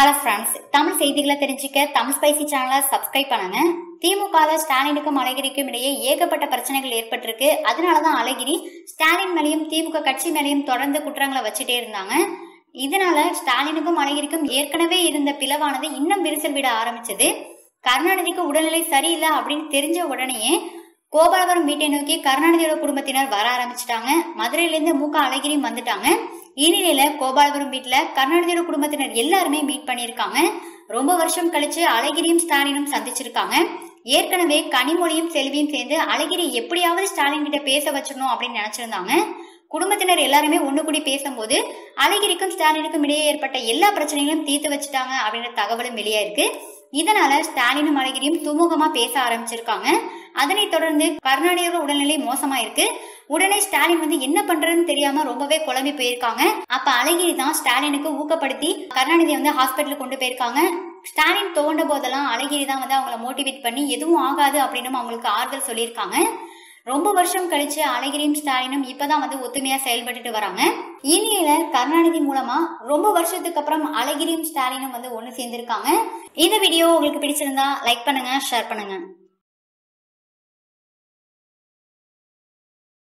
hello friends Tamil செய்திகளை தெரிஞ்சுக்க Tamil spicy சேனலை சப்ஸ்கிரைப் பண்ணுங்க திமுக ஸ்டாலினுக்கும் அழகிரிக்கும் இடையே ஏகப்பட்ட பிரச்சனைகள் ஏற்பட்டிருக்கு அதனாலதான் அழகிரி ஸ்டாலின் மேலேயும் திமுக கட்சி மேலேயும் தொடர்ந்து குற்றங்களை வச்சுட்டே இருந்தாங்க இதனால ஸ்டாலினுக்கும் அழகிரிக்கும் ஏற்கனவே இருந்த பிளவானது இன்னும் விரிசல் விட ஆரம்பிச்சது கருணாநிதிக்கு உடல்நிலை சரியில்லை அப்படின்னு தெரிஞ்ச உடனேயே கோபாலபுரம் வீட்டை நோக்கி கருணாநிதியோட குடும்பத்தினர் வர ஆரம்பிச்சிட்டாங்க மதுரையிலேருந்து மூக்க அழகிரியும் வந்துட்டாங்க இந்நிலையில கோபாலபுரம் வீட்டுல கருணாநிதியோட குடும்பத்தினர் எல்லாருமே மீட் பண்ணியிருக்காங்க ரொம்ப வருஷம் கழிச்சு அழகிரியும் ஸ்டாலினும் சந்திச்சிருக்காங்க ஏற்கனவே கனிமொழியும் செல்வியும் சேர்ந்து அழகிரி எப்படியாவது ஸ்டாலின் கிட்ட பேச வச்சிடணும் அப்படின்னு நினைச்சிருந்தாங்க குடும்பத்தினர் எல்லாருமே ஒண்ணு கூடி பேசும்போது அழகிரிக்கும் ஸ்டாலினுக்கும் இடையே ஏற்பட்ட எல்லா பிரச்சனைகளும் தீர்த்து வச்சுட்டாங்க அப்படின்ற தகவலும் வெளியாயிருக்கு இதனால ஸ்டாலினும் அழகிரியும் சுமூகமா பேச ஆரம்பிச்சிருக்காங்க அதனைத் தொடர்ந்து கருணாநிதியோட உடல்நிலை மோசமா இருக்கு உடனே ஸ்டாலின் வந்து என்ன பண்றதுன்னு தெரியாம ரொம்பவே குழம்பி போயிருக்காங்க அப்ப அழகிரி தான் ஸ்டாலினுக்கு ஊக்கப்படுத்தி கருணாநிதி வந்து ஹாஸ்பிட்டலுக்கு கொண்டு போயிருக்காங்க ஸ்டாலின் தோண்ட போதெல்லாம் அழகிரி தான் வந்து அவங்கள மோட்டிவேட் பண்ணி எதுவும் ஆகாது அப்படின்னு அவங்களுக்கு ஆறுதல் சொல்லியிருக்காங்க ரொம்ப வருஷம் கழிச்சு அழகிரியும் ஸ்டாலினும் இப்பதான் வந்து ஒத்துமையா செயல்பட்டுட்டு வராங்க இனியில கருணாநிதி மூலமா ரொம்ப வருஷத்துக்கு அப்புறம் அழகிரியும் ஸ்டாலினும் வந்து ஒண்ணு சேர்ந்திருக்காங்க இந்த வீடியோ உங்களுக்கு பிடிச்சிருந்தா லைக் பண்ணுங்க ஷேர் பண்ணுங்க